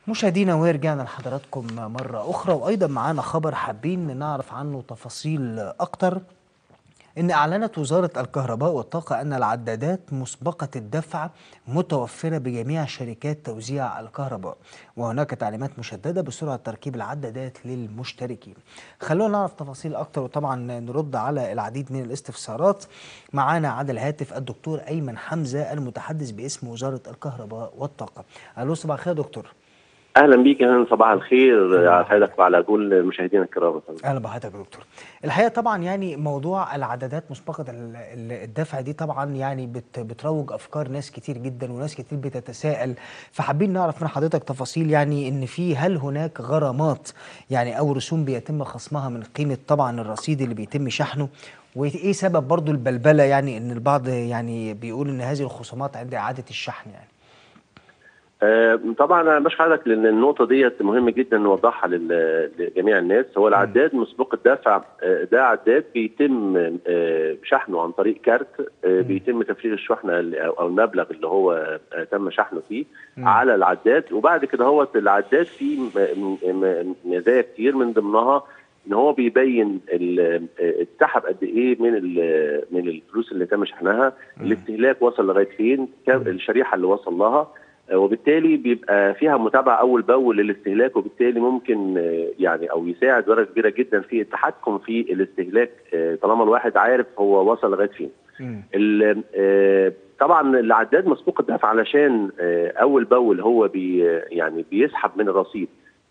مشاهدينا ورجعنا لحضراتكم مرة أخرى وأيضا معانا خبر حابين نعرف عنه تفاصيل أكتر إن أعلنت وزارة الكهرباء والطاقة أن العدادات مسبقة الدفع متوفرة بجميع شركات توزيع الكهرباء وهناك تعليمات مشددة بسرعة تركيب العدادات للمشتركين خلونا نعرف تفاصيل أكتر وطبعا نرد على العديد من الاستفسارات معانا على الهاتف الدكتور أيمن حمزة المتحدث باسم وزارة الكهرباء والطاقة ألو صباح الخير يا دكتور اهلا بيك يا صباح الخير على حضرتك وعلى كل المشاهدين الكرام اهلا بحضرتك يا دكتور الحقيقه طبعا يعني موضوع العدادات مسبقه ال- ال- الدفع دي طبعا يعني بت بتروج افكار ناس كتير جدا وناس كتير بتتساءل فحابين نعرف من حضرتك تفاصيل يعني ان في هل هناك غرامات يعني او رسوم بيتم خصمها من قيمه طبعا الرصيد اللي بيتم شحنه وايه سبب برضو البلبله يعني ان البعض يعني بيقول ان هذه الخصومات عند اعاده الشحن يعني آه، طبعا انا بشكر حضرتك لان النقطه ديت مهم جدا نوضحها لل- لجميع الناس هو العداد مسبوق الدفع آه، ده عداد بيتم آه، شحنه عن طريق كارت آه، بيتم تفريغ الشحنه اللي- او أو المبلغ اللي هو آه، تم شحنه فيه على العداد وبعد كده هو العداد فيه م- م- م- مزايا كتير من ضمنها ان هو بيبين ال- آه، اتسحب قد ايه من ال- من الفلوس اللي تم شحنها الاستهلاك وصل لغايه فين كم الشريحه اللي وصل لها آه، وبالتالي بيبقى فيها متابعه اول باول للاستهلاك وبالتالي ممكن آه، يعني او يساعد درجه كبيره جدا في التحكم في الاستهلاك آه، طالما الواحد عارف هو وصل لغايه فين. ال- آه، طبعا العداد مسبوق الدفع علشان آه، اول باول هو بي يعني بيسحب من الرصيد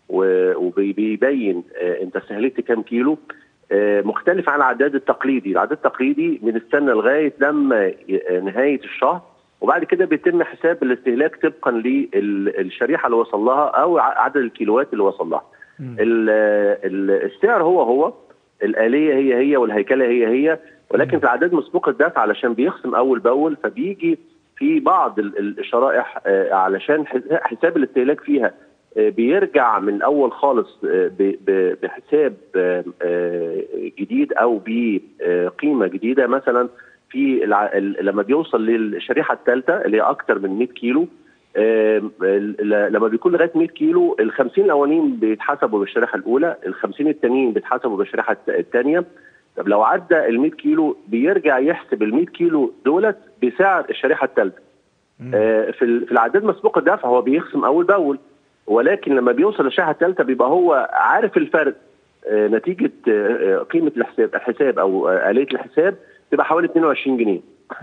وبيبين انت استهلكت كام كيلو آه، مختلف عن العداد التقليدي، العداد التقليدي بنستنى لغايه لما ي- نهايه الشهر وبعد كده بيتم حساب الاستهلاك طبقا للشريحه اللي وصل لها او ع- عدد الكيلوات اللي وصل لها. ال- ال- السعر هو هو الآلية هي هي والهيكلة هي هي ولكن في العداد مسبوق الدفع علشان بيخصم أول بأول فبيجي في بعض ال- ال- الشرائح آه، علشان حس- حساب الاستهلاك فيها آه، بيرجع من الأول خالص آه، ب- ب- بحساب آه، آه، جديد أو بقيمة جديدة مثلا في الع- ال- لما بيوصل للشريحة الثالثة اللي هي أكثر من 100 كيلو آم، ال- لما بيكون لغايه 100 كيلو ال 50 الاولانيين بيتحسبوا بالشريحه الاولى، ال 50 التانيين بيتحسبوا بالشريحه الثانيه. طب لو عدى ال 100 كيلو بيرجع يحسب ال 100 كيلو دولت بسعر الشريحه الثالثه. آه، في ال- في العداد مسبوق الدفع هو بيخصم اول باول ولكن لما بيوصل للشريحه الثالثه بيبقى هو عارف الفرق آه، نتيجه آه، آه، قيمه الحساب الحساب او آه، اليه الحساب تبقى حوالي 22 جنيه.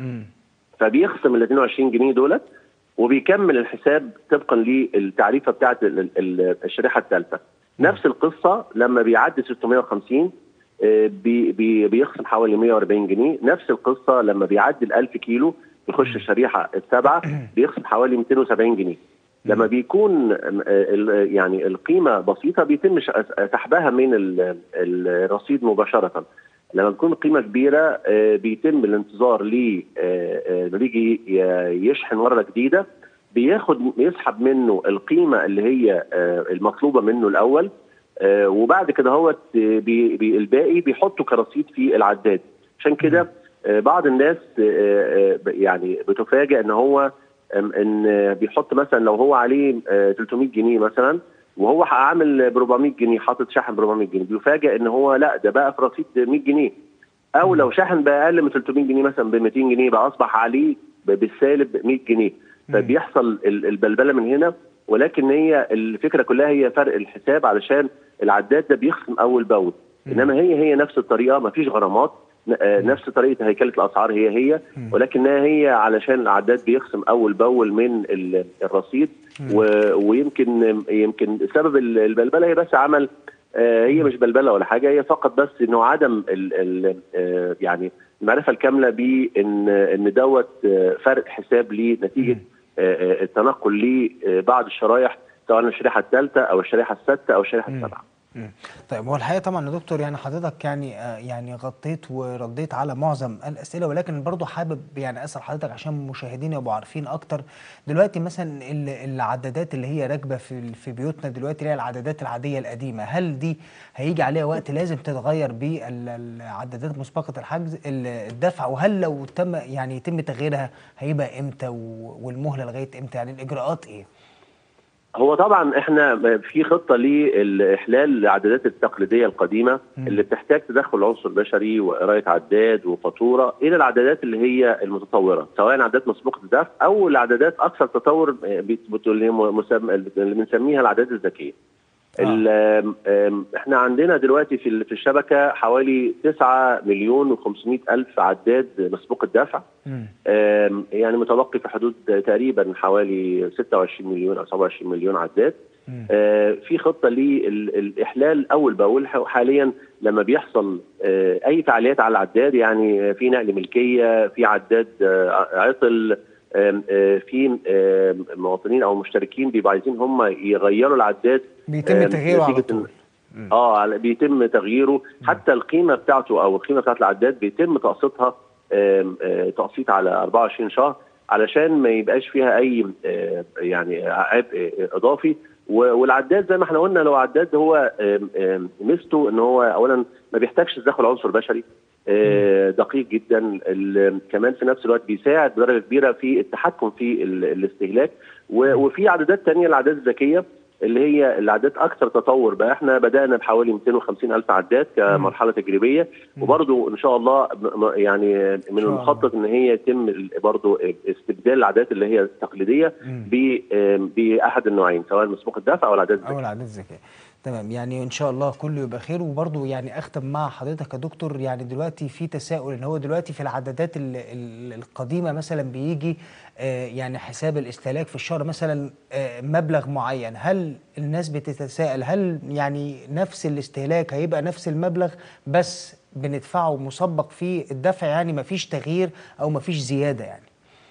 فبيخصم ال 22 جنيه دولت وبيكمل الحساب طبقا للتعريفه بتاعت ال- ال- الشريحه الثالثه. نفس القصه لما بيعدي 650 آه، بي بي بيخصم حوالي 140 جنيه، نفس القصه لما بيعدي ال 1000 كيلو بيخش الشريحه السابعه بيخصم حوالي 270 جنيه. لما بيكون آه، ال- يعني القيمه بسيطه بيتم ش- سحبها من ال- الرصيد مباشره. لما بتكون قيمه كبيره آه، بيتم الانتظار ل لما يجي ي- يشحن مره جديده بياخد يسحب منه القيمه اللي هي آه، المطلوبه منه الاول آه، وبعد كده هو بي بي الباقي بيحطه كرصيد في العداد عشان كده آه، بعض الناس آه، آه، يعني بتفاجئ ان هو آم، ان بيحط مثلا لو هو عليه آه، 300 جنيه مثلا وهو عامل ب 400 جنيه حاطط شحن ب 400 جنيه بيفاجئ ان هو لا ده بقى في رصيد 100 جنيه او لو شحن باقل من 300 جنيه مثلا ب 200 جنيه بقى اصبح عليه ب- بالسالب 100 جنيه فبيحصل ال- البلبله من هنا ولكن هي الفكره كلها هي فرق الحساب علشان العداد ده بيخصم اول باول انما هي هي نفس الطريقه ما فيش غرامات ن- آه، نفس طريقه هيكله الاسعار هي هي ولكنها هي علشان العداد بيخصم اول باول من ال- الرصيد و- ويمكن يمكن سبب ال- البلبله هي بس عمل آه، هي مش بلبله ولا حاجه هي فقط بس انه عدم ال ال آه، يعني المعرفه الكامله بان ان دوت آه، فرق حساب لنتيجه آه، آه، التنقل لبعض الشرايح سواء الشريحه الثالثه او الشريحه السادسه او الشريحه السابعه. مم. طيب هو الحقيقه طبعا يا دكتور يعني حضرتك يعني آه يعني غطيت ورديت على معظم الاسئله ولكن برضو حابب يعني اسال حضرتك عشان مشاهدينا يبقوا عارفين اكتر دلوقتي مثلا ال- العدادات اللي هي راكبه في في بيوتنا دلوقتي اللي هي العدادات العاديه القديمه هل دي هيجي عليها وقت لازم تتغير بالعدادات مسبقه الحجز ال- الدفع وهل لو تم يعني يتم تغييرها هيبقى امتى و- والمهله لغايه امتى يعني الاجراءات ايه؟ هو طبعا احنا في خطه لاحلال العدادات التقليديه القديمه مم. اللي بتحتاج تدخل عنصر بشري وقرايه عداد وفاتوره الى العدادات اللي هي المتطوره سواء عدادات مسبوقه الدفع او العدادات اكثر تطور آه، بت- بت- اللي هي مسم- اللي بنسميها العدادات الذكيه. آه. ال- آم، آم، احنا عندنا دلوقتي في ال- في الشبكه حوالي 9 مليون و500 الف عداد مسبوق الدفع مم. آم، يعني متبقي في حدود تقريبا حوالي 26 مليون او 27 مليون عداد مم. آه، في خطه للاحلال اول باول ح- حاليا لما بيحصل آه، اي فعاليات على العداد يعني في نقل ملكيه في عداد آه، عطل آم، آه، في آم، مواطنين او مشتركين بيبقوا عايزين هم يغيروا العداد بيتم آم، تغييره على نتيجة إن- طول اه على- بيتم تغييره حتى القيمه بتاعته او القيمه بتاعت العداد بيتم تقسيطها آم، آه، تقسيط على 24 شهر علشان ما يبقاش فيها اي آه، يعني عبء اضافي و- والعداد زي ما احنا قلنا لو عداد هو آم، آم، ميزته ان هو اولا ما بيحتاجش تدخل عنصر بشري آه، دقيق جدا ال- كمان في نفس الوقت بيساعد بدرجه كبيره في التحكم في ال- الاستهلاك و- وفي عدادات تانية العداد الذكيه اللي هي العداد اكثر تطور بقى احنا بدانا بحوالي 250 الف عداد كمرحله تجريبيه وبرضو ان شاء الله م- م- يعني من الله. المخطط ان هي يتم ال- برضو استبدال العادات اللي هي التقليديه مم. ب- آم، باحد النوعين سواء مسبوق الدفع او العادات او الذكيه العادات الذكيه تمام يعني ان شاء الله كله يبقى خير وبرضه يعني اختم مع حضرتك يا دكتور يعني دلوقتي في تساؤل ان هو دلوقتي في العدادات ال- ال- القديمه مثلا بيجي آه، يعني حساب الاستهلاك في الشهر مثلا آه، مبلغ معين هل الناس بتتساءل هل يعني نفس الاستهلاك هيبقى نفس المبلغ بس بندفعه مسبق في الدفع يعني مفيش تغيير او مفيش زياده يعني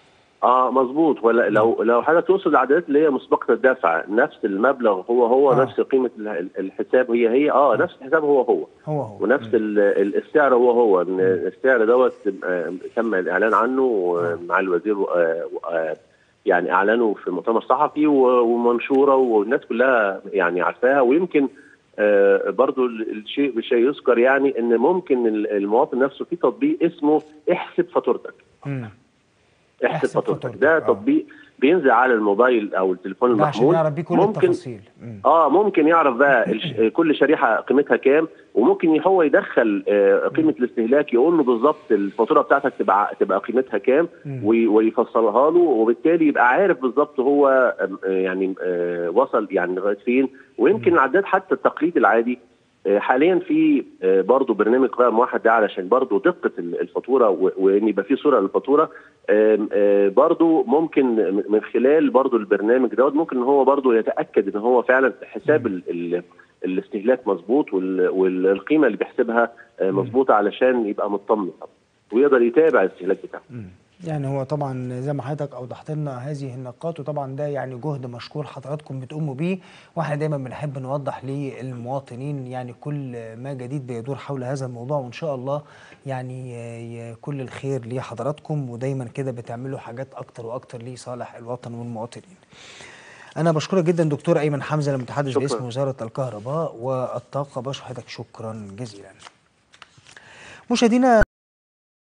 اه مظبوط ولا لو لو حضرتك تقصد العدادات اللي هي مسبقه الدفع نفس المبلغ هو هو آه. نفس قيمه ال- الحساب هي هي اه نفس الحساب هو هو هو هو ونفس ال- ال- السعر هو هو إن السعر دوت آه، تم الاعلان عنه آه، مع الوزير آه، آه، يعني اعلنه في مؤتمر صحفي و- ومنشوره والناس كلها يعني عارفاها ويمكن آه، برضو ال- الشيء بالشيء يذكر يعني ان ممكن ال- المواطن نفسه في تطبيق اسمه احسب فاتورتك مم. احسب احسب فاتورتك فاتورتك، ده آه. تطبيق بينزل على الموبايل او التليفون ده عشان المحمول يعرف بيه كل ممكن التفاصيل مم. اه ممكن يعرف بقى الش- كل شريحه قيمتها كام وممكن هو يدخل آه، قيمه الاستهلاك يقول له بالظبط الفاتوره بتاعتك تبقى تبقى قيمتها كام مم. وي- ويفصلها له وبالتالي يبقى عارف بالظبط هو آم، آه، يعني آه، وصل يعني لغايه فين ويمكن العداد حتى التقليدي العادي آه، حاليا في آه، برضه برنامج قائم موحد ده علشان برضه دقه ال- الفاتوره و- وان يبقى في صوره للفاتوره آم، آه، برضه ممكن من- من خلال برضه البرنامج دوت ممكن ان هو برضه يتاكد ان هو فعلا حساب ال ال الاستهلاك مظبوط وال- والقيمه اللي بيحسبها آه، مظبوطه علشان يبقى مطمن طبعا ويقدر يتابع الاستهلاك بتاعه مم. يعني هو طبعا زي ما حضرتك اوضحت لنا هذه النقاط وطبعا ده يعني جهد مشكور حضراتكم بتقوموا بيه واحنا دايما بنحب نوضح للمواطنين يعني كل ما جديد بيدور حول هذا الموضوع وان شاء الله يعني ي- كل الخير لحضراتكم ودايما كده بتعملوا حاجات اكتر واكتر لصالح الوطن والمواطنين. انا بشكرك جدا دكتور ايمن حمزه المتحدث شكراً. باسم وزاره الكهرباء والطاقه بشكرك شكرا جزيلا. مشاهدينا